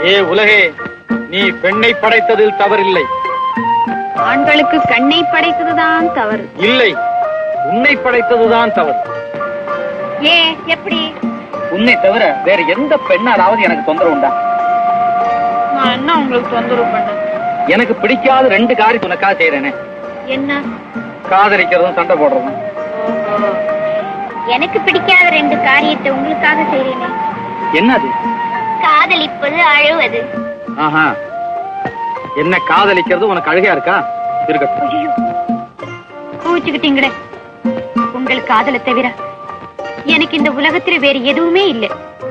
ஏ உலகே நீ பெண்ணை படைத்ததில் தவறில்லை ஆண்களுக்கு கண்ணை படைத்ததுதான் தவறு இல்லை உன்னை படைத்ததுதான் தவறு ஏ எப்படி உன்னை தவிர வேற எந்த பெண்ணாலாவது எனக்கு தொந்தரவு உண்டா நான் என்ன உங்களுக்கு தொந்தரவு பண்ண எனக்கு பிடிக்காத ரெண்டு காரியம் உனக்காக செய்யறேனே என்ன காதலிக்கிறதும் சண்டை போடுறதும் எனக்கு பிடிக்காத ரெண்டு காரியத்தை உங்களுக்காக செய்றேனே என்னது காதலிப்பது அழுவது ஆஹா என்ன காதலிக்கிறது உனக்கு அழுகையா இருக்கா இருக்கட்டும் ஐயோ கூச்சுக்கிட்டீங்களே உங்கள் காதலை தவிர எனக்கு இந்த உலகத்துல வேற எதுவுமே இல்லை